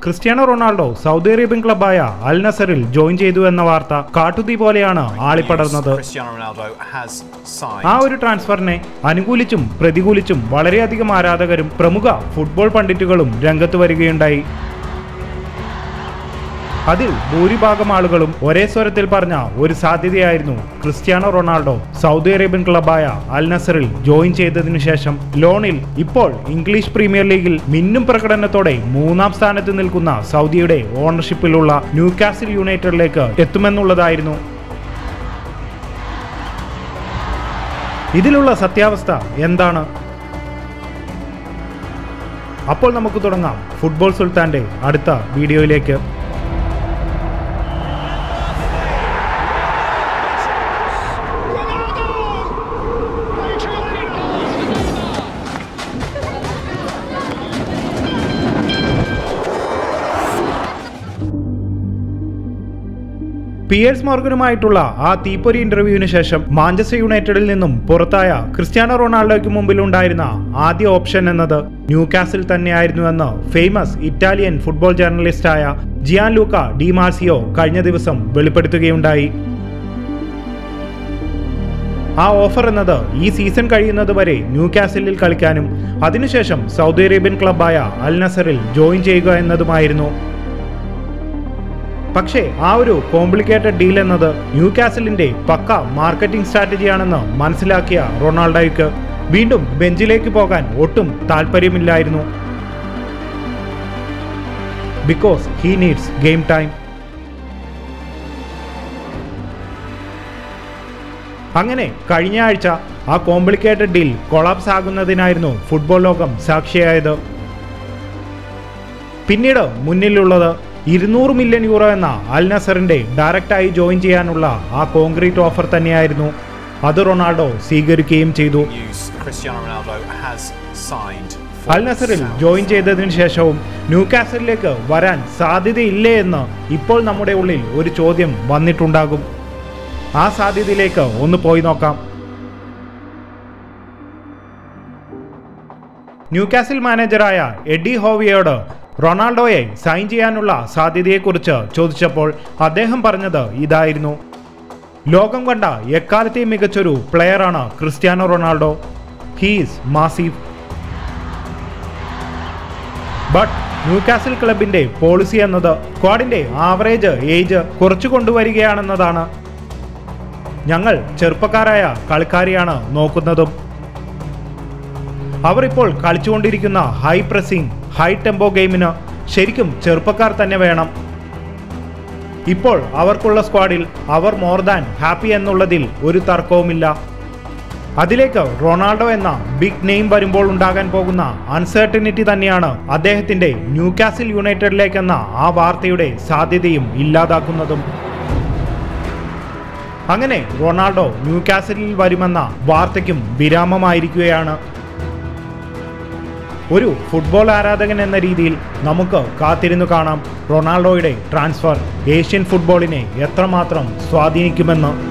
Cristiano Ronaldo Saudi Arabian ക്ലബായ അൽ നസറിൽ join ചെയ്തു എന്ന വാർത്ത കാട്ടുതീ പോലെയാണ് ആളിപ്പടർന്നത് Cristiano Ronaldo has signed. ആ ഒരു ട്രാൻസ്ഫറിനെ അനുകൂലിച്ചും പ്രതികൂലിച്ചും വളരെയധികം ആരാധകരും പ്രമുഖ ഫുട്ബോൾ പണ്ഡിറ്റുകളും രംഗത്ത് വരികയുണ്ടായി അതിൽ ഭൂരിഭാഗം ആളുകളും ഒരേ സ്വരത്തിൽ പറഞ്ഞ ഒരു സാധ്യതയായിരുന്നു ക്രിസ്ത്യാനോ റൊണാൾഡോ സൗദി അറേബ്യൻ ക്ലബായ അൽ നസറിൽ ജോയിൻ ചെയ്തതിനു ശേഷം ലോണിൽ ഇപ്പോൾ ഇംഗ്ലീഷ് പ്രീമിയർ ലീഗിൽ മിന്നും പ്രകടനത്തോടെ മൂന്നാം സ്ഥാനത്ത് നിൽക്കുന്ന സൗദിയുടെ ഓണർഷിപ്പിലുള്ള ന്യൂകാസിൽ യുണൈറ്റഡിലേക്ക് എത്തുമെന്നുള്ളതായിരുന്നു ഇതിലുള്ള സത്യാവസ്ഥ എന്താണ് അപ്പോൾ നമുക്ക് തുടങ്ങാം ഫുട്ബോൾ സുൽത്താന്റെ അടുത്ത വീഡിയോയിലേക്ക് പിയേഴ്സ് മോർഗനുമായിട്ടുള്ള ആ തീപ്പൊരി ഇന്റർവ്യൂവിന് ശേഷം മാഞ്ചസ്റ്റർ യുണൈറ്റഡിൽ നിന്നും പുറത്തായ ക്രിസ്ത്യാനോ റൊണാൾഡോയ്ക്ക് മുമ്പിൽ ഉണ്ടായിരുന്ന ആദ്യ ഓപ്ഷൻ എന്നത് ന്യൂ കാസിൽ തന്നെയായിരുന്നുവെന്ന് ഫേമസ് ഇറ്റാലിയൻ ഫുട്ബോൾ ജേർണലിസ്റ്റായ ജിയാൻ ലൂക്ക ഡിമാർസിയോ കഴിഞ്ഞ ദിവസം വെളിപ്പെടുത്തുകയുണ്ടായി ആ ഓഫർ എന്നത് ഈ സീസൺ കഴിയുന്നത് വരെ ന്യൂ കാസിലിൽ കളിക്കാനും അതിനുശേഷം സൗദി അറേബ്യൻ ക്ലബായ അൽ നസറിൽ ജോയിൻ ചെയ്യുക എന്നതുമായിരുന്നു പക്ഷേ ആ ഒരു കോംപ്ലിക്കേറ്റഡ് ഡീൽ എന്നത് ന്യൂ കാസലിന്റെ പക്ക മാർക്കറ്റിംഗ് സ്ട്രാറ്റജിയാണെന്ന് മനസ്സിലാക്കിയ റൊണാൾഡോയ്ക്ക് വീണ്ടും ബെഞ്ചിലേക്ക് പോകാൻ ഒട്ടും താല്പര്യമില്ലായിരുന്നു because he needs game time അങ്ങനെ കഴിഞ്ഞ ആഴ്ച ആ കോംപ്ലിക്കേറ്റഡ് ഡീൽ കൊളാപ്സ് ആകുന്നതിനായിരുന്നു ഫുട്ബോൾ ലോകം സാക്ഷിയായത് പിന്നീട് മുന്നിലുള്ളത് ഇരുന്നൂറ് മില്യൺ യൂറോ എന്ന അൽ നസറിന്റെ ഡയറക്റ്റായി ജോയിൻ ചെയ്യാനുള്ള ആ കോൺക്രീറ്റ് ഓഫർ തന്നെയായിരുന്നു അത് റൊണാൾഡോ സ്വീകരിക്കുകയും ചെയ്തു News Cristiano Ronaldo has signed. for അൽ നസറിൽ Saudi. ജോയിൻ ചെയ്തതിനു ശേഷവും ന്യൂകാസലിലേക്ക് വരാൻ സാധ്യതയില്ലേ എന്ന് ഇപ്പോൾ നമ്മുടെ ഉള്ളിൽ ഒരു ചോദ്യം വന്നിട്ടുണ്ടാകും ആ സാധ്യതയിലേക്ക് ഒന്ന് പോയി നോക്കാം ന്യൂകാസിൽ മാനേജറായ എഡി ഹോവിയോട് റൊണാൾഡോയെ സൈൻ ചെയ്യാനുള്ള സാധ്യതയെക്കുറിച്ച് ചോദിച്ചപ്പോൾ അദ്ദേഹം പറഞ്ഞത് ഇതായിരുന്നു ലോകം കണ്ട എക്കാലത്തെയും മികച്ചൊരു പ്ലെയറാണ് Cristiano Ronaldo he's massive but Newcastle ക്ലബിന്റെ പോളിസി എന്നത് സ്ക്വാഡിന്റെ ആവറേജ് ഏജ് കുറച്ചു കൊണ്ടുവരികയാണെന്നതാണ് ഞങ്ങൾ ചെറുപ്പക്കാരായ കളിക്കാരെയാണ് നോക്കുന്നതും അവർ ഇപ്പോൾ കളിച്ചുകൊണ്ടിരിക്കുന്ന ഹൈ പ്രസിംഗ് ഹൈ ടെമ്പോ ഗെയിമിന് ശരിക്കും ചെറുപ്പക്കാർ തന്നെ വേണം ഇപ്പോൾ അവർക്കുള്ള സ്ക്വാഡിൽ അവർ മോർ ദാൻ ഹാപ്പി എന്നുള്ളതിൽ ഒരു തർക്കവുമില്ല അതിലേക്ക് റൊണാൾഡോ എന്ന ബിഗ് നെയിം വരുമ്പോൾ ഉണ്ടാകാൻ പോകുന്ന അൺസർട്ടനിറ്റി തന്നെയാണ് അദ്ദേഹത്തിന്റെ ന്യൂകാസിൽ യുണൈറ്റഡിലേക്കെന്ന ആ വാർത്തയുടെ സാധ്യതയും ഇല്ലാതാക്കുന്നതും അങ്ങനെ റൊണാൾഡോ ന്യൂകാസിലിൽ വരുമെന്ന വാർത്തയ്ക്കും വിരാമമായിരിക്കുകയാണ് ഒരു ഫുട്ബോൾ ആരാധകൻ എന്ന രീതിയിൽ നമുക്ക് കാത്തിരുന്നു കാണാം റൊണാൾഡോയുടെ ട്രാൻസ്ഫർ ഏഷ്യൻ ഫുട്ബോളിനെ എത്രമാത്രം സ്വാധീനിക്കുമെന്ന്